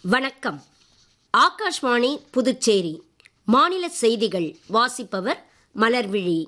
வணக்கம் ஆகாஷ்வாணி புதுச்சேரி மாநில செய்திகள் வாசிப்பவர் மலர்விழி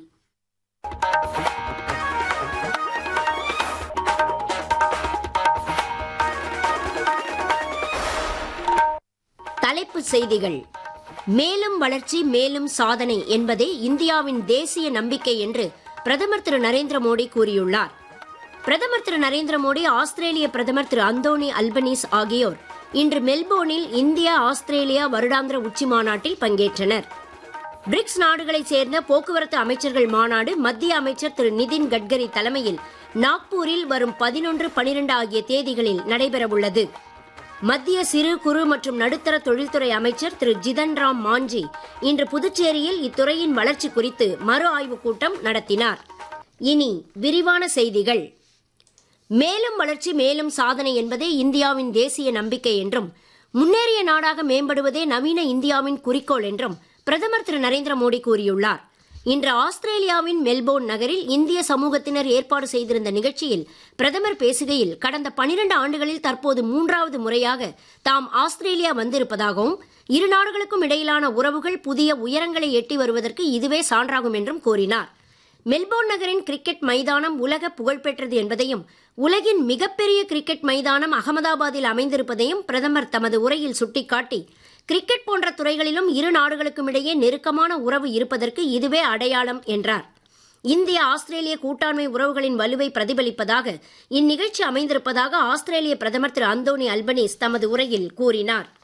தலைப்புச் செய்திகள் மேலும் வளர்ச்சி மேலும் சாதனை என்பதே இந்தியாவின் தேசிய நம்பிக்கை என்று பிரதமர் திரு நரேந்திர மோடி கூறியுள்ளார் பிரதமர் திரு நரேந்திர மோடி ஆஸ்திரேலிய பிரதமர் திரு அந்தோனி அல்பனீஸ் ஆகியோர் இன்று மெல்போர்னில் இந்தியா ஆஸ்திரேலியா வருடாந்திர உச்சி மாநாட்டில் பங்கேற்றனர் பிரிக்ஸ் நாடுகளைச் சேர்ந்த போக்குவரத்து அமைச்சர்கள் மாநாடு மத்திய அமைச்சர் திரு நிதின் கட்கரி தலைமையில் நாக்பூரில் வரும் பதினொன்று பனிரெண்டு ஆகிய தேதிகளில் நடைபெறவுள்ளது மத்திய சிறு குறு மற்றும் நடுத்தர தொழில்துறை அமைச்சர் திரு ஜிதன் ராம் மாஞ்சி இன்று புதுச்சேரியில் இத்துறையின் வளர்ச்சி குறித்து மறு ஆய்வுக் கூட்டம் நடத்தினார் இனி விரிவான செய்திகள் மேலும் வளர்ச்சி மேலும் சாதனை என்பதே இந்தியாவின் தேசிய நம்பிக்கை என்றும் முன்னேறிய நாடாக மேம்படுவதே நவீன இந்தியாவின் குறிக்கோள் என்றும் பிரதமர் திரு நரேந்திர மோடி கூறியுள்ளார் இன்று ஆஸ்திரேலியாவின் மெல்போர்ன் நகரில் இந்திய சமூகத்தினர் ஏற்பாடு செய்திருந்த நிகழ்ச்சியில் பிரதமர் பேசுகையில் கடந்த பனிரண்டு ஆண்டுகளில் தற்போது மூன்றாவது முறையாக தாம் ஆஸ்திரேலியா வந்திருப்பதாகவும் இரு நாடுகளுக்கும் இடையிலான உறவுகள் புதிய உயரங்களை எட்டி வருவதற்கு இதுவே சான்றாகும் என்றும் கூறினார் மெல்போர்ன் நகரின் கிரிக்கெட் மைதானம் உலக புகழ்பெற்றது என்பதையும் உலகின் மிகப்பெரிய கிரிக்கெட் மைதானம் அகமதாபாத்தில் அமைந்திருப்பதையும் பிரதமர் தமது உரையில் சுட்டிக்காட்டி கிரிக்கெட் போன்ற துறைகளிலும் இரு நாடுகளுக்கும் இடையே நெருக்கமான உறவு இருப்பதற்கு இதுவே அடையாளம் என்றார் இந்திய ஆஸ்திரேலிய கூட்டாண்மை உறவுகளின் வலுவை பிரதிபலிப்பதாக இந்நிகழ்ச்சி அமைந்திருப்பதாக ஆஸ்திரேலிய பிரதமர் திரு அந்தோனி அல்பனீஸ் தமது உரையில் கூறினார்